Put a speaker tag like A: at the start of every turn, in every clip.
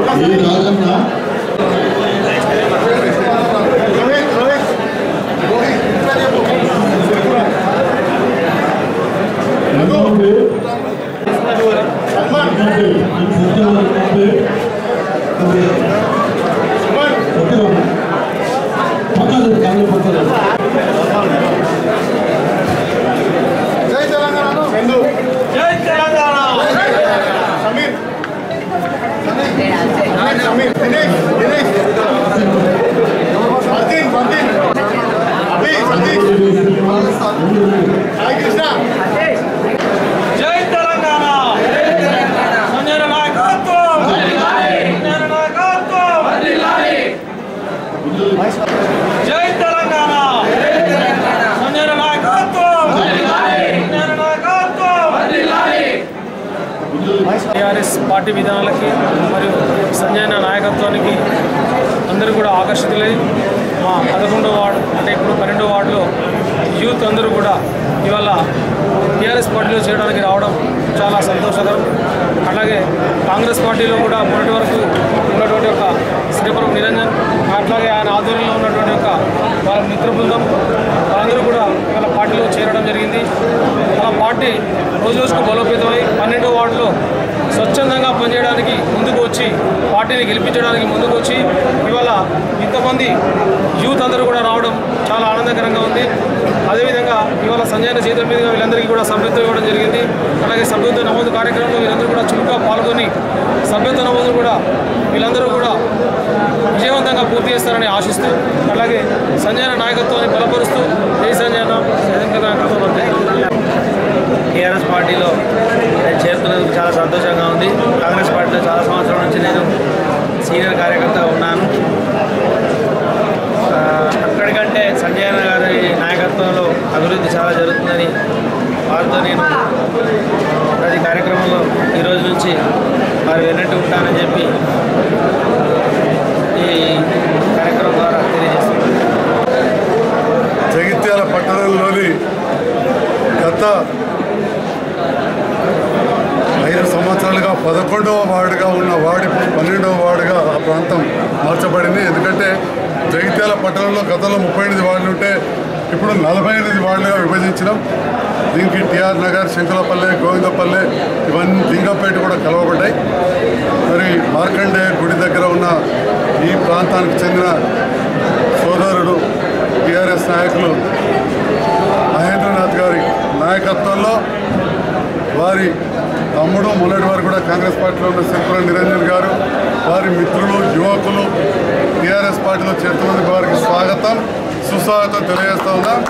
A: ఏ రాజన్న ఎందుకంటే ఎందుకంటే ఈ సత్యాలు అంటే సత్యం పక్కన కాళ్ళు పక్కన
B: జై తెలంగాణ చందు
C: జై తెలంగాణ
B: సమీర్ సమీర్ దినేష్ దినేష్ ఫర్దీన్ ఫర్దీన్ అభి సతీష్ సాయి కృష్ణ
C: జై తెలంగాణ సంజయ్ నాయకత్వం సంజయ్ నాయకత్వం జై తెలంగాణ సంజయ్ నాయకత్వం సంజయ్ నాయకత్వం టీఆర్ఎస్ పార్టీ విధానాలకి మరియు సంజయ్ అన్న నాయకత్వానికి అందరూ కూడా ఆకర్షితులై మా పదకొండో వార్డు అంటే ఇప్పుడు పన్నెండో వార్డులో యూత్ అందరూ కూడా ఇవాళ టీఆర్ఎస్ పార్టీలో చేరడానికి రావడం చాలా సంతోషకరం అలాగే కాంగ్రెస్ పార్టీలో కూడా మొన్నటి వరకు ఉన్నటువంటి ఒక శ్రీపురం నిరంజన్ అట్లాగే ఆయన ఆధ్వర్యంలో ఉన్నటువంటి ఒక వాళ్ళ మిత్ర బృందం వాళ్ళందరూ కూడా వాళ్ళ పార్టీలో చేరడం జరిగింది వాళ్ళ పార్టీ రోజు రోజుకు బలోపేతమై పన్నెండో వార్డులో స్వచ్ఛందంగా పనిచేయడానికి ముందుకు వచ్చి పార్టీని గెలిపించడానికి ముందుకు వచ్చి ఇవాళ ఇంతమంది యూత్ అందరూ కూడా రావడం చాలా ఆనందకరంగా ఉంది అదేవిధంగా ఇవాళ సంజయన చేతుల మీదుగా వీళ్ళందరికీ కూడా సభ్యత్వం ఇవ్వడం జరిగింది అలాగే సభ్యత్వ నమోదు కార్యక్రమంలో వీళ్ళందరూ కూడా చురుగ్గా పాల్గొని సభ్యత్వ నమోదు కూడా వీళ్ళందరూ కూడా విజయవంతంగా పూర్తి చేస్తారని ఆశిస్తూ అలాగే సంజయన నాయకత్వాన్ని బలపరుస్తూ జై సంజయన నాయకత్వం అంతే
D: టీఆర్ఎస్ పార్టీలో నేను చేరుతున్నందుకు చాలా సంతోషంగా ఉంది కాంగ్రెస్ పార్టీలో చాలా సంవత్సరాల నుంచి నేను సీనియర్ కార్యకర్తగా ఉన్నాను ఆ, అక్కడికంటే సంజయ్ అన్న గారి నాయకత్వంలో అభివృద్ధి చాలా జరుగుతుందని వారితో నేను ప్రతి కార్యక్రమంలో ఈ రోజు నుంచి వారు వెన్నట్టు ఉంటానని చెప్పి ఈ కార్యక్రమం ద్వారా తెలియజేస్తున్నాను
B: జగిత్యాల పట్టణంలోని గత ఐదు సంవత్సరాలుగా పదకొండవ వార్డుగా ఉన్న వార్డు ఇప్పుడు పన్నెండవ వార్డుగా ఆ ప్రాంతం మార్చబడింది ఎందుకంటే జగిత్యాల పట్టణంలో గతంలో ముప్పై ఎనిమిది వార్డులు ఉంటే ఇప్పుడు నలభై ఎనిమిది వార్డులుగా విభజించడం దీనికి టిఆర్ నగర్ శంకులపల్లె గోవిందపల్లె ఇవన్నీ లింగంపేట కూడా కలవబడ్డాయి మరి మార్కండే గుడి దగ్గర ఉన్న ఈ ప్రాంతానికి చెందిన సోదరుడు టిఆర్ఎస్ నాయకులు మహేంద్రనాథ్ గారి నాయకత్వంలో వారి తమ్ముడు మొన్నటి వారు కూడా కాంగ్రెస్ పార్టీలో ఉన్న శంకర నిరంజన్ గారు వారి మిత్రులు యువకులు టీఆర్ఎస్ పార్టీలో చేరుతున్నందుకు వారికి స్వాగతం సుస్వాగతం తెలియజేస్తా ఉన్నాం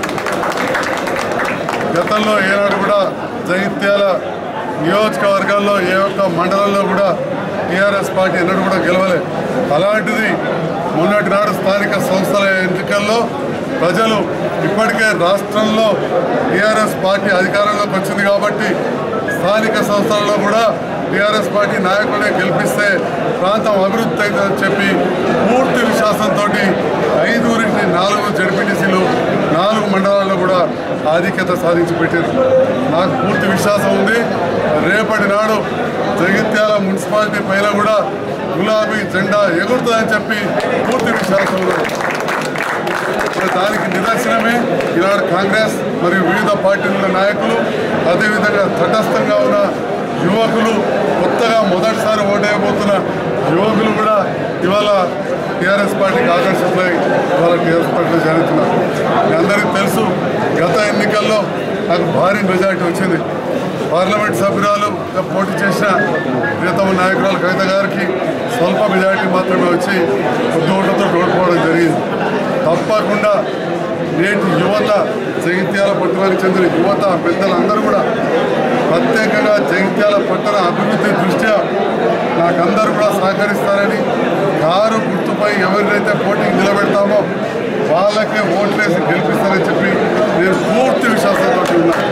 B: గతంలో ఏనాడు కూడా జగిత్యాల నియోజకవర్గాల్లో ఏ ఒక్క మండలంలో కూడా టీఆర్ఎస్ పార్టీ ఎన్నడూ కూడా గెలవలే అలాంటిది మొన్నటి నాడు స్థానిక సంస్థల ఎన్నికల్లో ప్రజలు ఇప్పటికే రాష్ట్రంలో టీఆర్ఎస్ పార్టీ అధికారంలోకి వచ్చింది కాబట్టి స్థానిక సంస్థలలో కూడా టీఆర్ఎస్ పార్టీ నాయకులనే గెలిపిస్తే ప్రాంతం అభివృద్ధి అవుతుందని చెప్పి పూర్తి విశ్వాసంతో ఐదుగురికి నాలుగు జడ్పీటీసీలు నాలుగు మండలాల్లో కూడా ఆధిక్యత సాధించి పెట్టారు నాకు పూర్తి విశ్వాసం ఉంది రేపటి నాడు జగిత్యాల మున్సిపాలిటీ పైన కూడా గులాబీ జెండా ఎగురుతుందని చెప్పి పూర్తి విశ్వాసం ఉన్నది మరి దానికి నిదర్శనమే ఈనాడు కాంగ్రెస్ మరియు వివిధ పార్టీల నాయకులు అదేవిధంగా తటస్థంగా ఉన్న యువకులు కొత్తగా మొదటిసారి ఓటైపోతున్న యువకులు కూడా ఇవాళ టీఆర్ఎస్ పార్టీకి ఆకర్షితులై ఇవాళ టీఆర్ఎస్ పార్టీలో చేరుతున్నారు మీ అందరికీ తెలుసు గత ఎన్నికల్లో నాకు భారీ మెజార్టీ వచ్చింది పార్లమెంట్ సభ్యురాలుగా పోటీ చేసిన ప్రియతమ నాయకురాలు కవిత గారికి స్వల్ప మెజార్టీ మాత్రమే వచ్చి కొద్ది ఓట్లతో ఓడిపోవడం జరిగింది తప్పకుండా నేటి యువత జగిత్యాల పట్టణానికి చెందిన యువత పెద్దలందరూ కూడా ప్రత్యేకంగా జగిత్యాల పట్టణ అభివృద్ధి దృష్ట్యా నాకందరూ కూడా సహకరిస్తారని కారు గుర్తుపై ఎవరినైతే పోటీకి నిలబెడతామో వాళ్ళకే ఓట్లేసి గెలిపిస్తారని చెప్పి నేను పూర్తి విశ్వాసంతో ఉన్నాను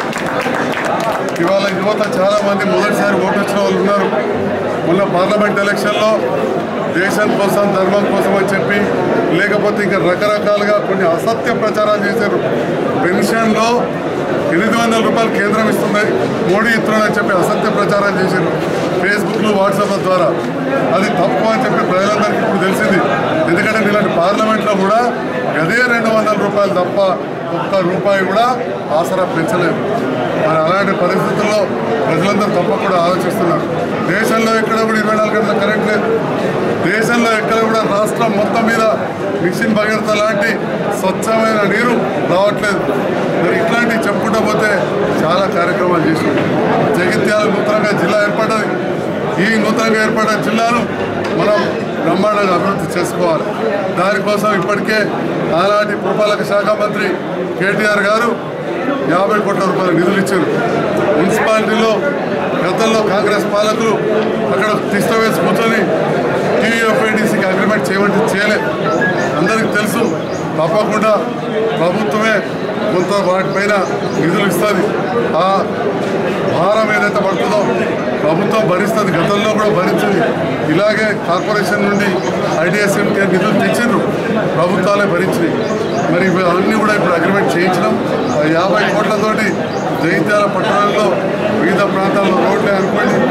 B: ఇవాళ యువత చాలా మంది మొదటిసారి ఓటు వచ్చిన వాళ్ళు ఉన్నారు మొన్న పార్లమెంట్ ఎలక్షన్లో దేశం కోసం ధర్మం కోసం అని చెప్పి లేకపోతే ఇంకా రకరకాలుగా కొన్ని అసత్య ప్రచారాలు చేశారు పెన్షన్లో ఎనిమిది వందల రూపాయలు కేంద్రం ఇస్తుంది మోడీ ఇస్తున్నాడని చెప్పి అసత్య ప్రచారం చేశారు ఫేస్బుక్లు వాట్సాప్ ద్వారా అది తప్పు అని చెప్పి ప్రజలందరికీ ఇప్పుడు తెలిసింది ఎందుకంటే ఇలాంటి పార్లమెంట్లో కూడా గదే రెండు వందల రూపాయలు తప్ప ఒక్క రూపాయి కూడా ఆసరా పెంచలేదు మరి అలాంటి పరిస్థితుల్లో ప్రజలందరూ తప్పకుండా ఆలోచిస్తున్నారు దేశంలో ఎక్కడ కూడా ఇరవై నాలుగు గంటల కరెంట్ లేదు దేశంలో ఎక్కడ కూడా రాష్ట్రం మొత్తం మీద మిషన్ భగీరథ లాంటి స్వచ్ఛమైన నీరు రావట్లేదు మరి ఇట్లాంటివి చెప్పుకుంటూ పోతే చాలా కార్యక్రమాలు చేసినాం జగిత్యాల నూతనంగా జిల్లా ఏర్పడ్డది ఈ నూతనంగా ఏర్పడిన జిల్లాను మనం బ్రహ్మాండంగా అభివృద్ధి చేసుకోవాలి దానికోసం ఇప్పటికే ఆనాటి పురపాలక శాఖ మంత్రి కేటీఆర్ గారు యాభై కోట్ల రూపాయల నిధులు ఇచ్చారు మున్సిపాలిటీలో గతంలో కాంగ్రెస్ పాలకులు అక్కడ తిష్ట వేసి కూర్చొని టీఎఫ్ఐడిసికి అగ్రిమెంట్ చేయమంటే చేయలేదు అందరికీ తెలుసు తప్పకుండా ప్రభుత్వమే కొంత వాటిపైన నిధులు ఇస్తుంది ఆ భారం ఏదైతే పడుతుందో ప్రభుత్వం భరిస్తుంది గతంలో కూడా భరించింది ఇలాగే కార్పొరేషన్ నుండి ఐడిఎస్ఎంకి నిధులు తెచ్చిండ్రు ప్రభుత్వాలే భరించినాయి మరి ఇవి అన్నీ కూడా ఇప్పుడు అగ్రిమెంట్ చేయించినాం ఆ యాభై కోట్లతోటి జగిత్యాల పట్టణంలో వివిధ ప్రాంతాల్లో రోడ్లే అనుకోండి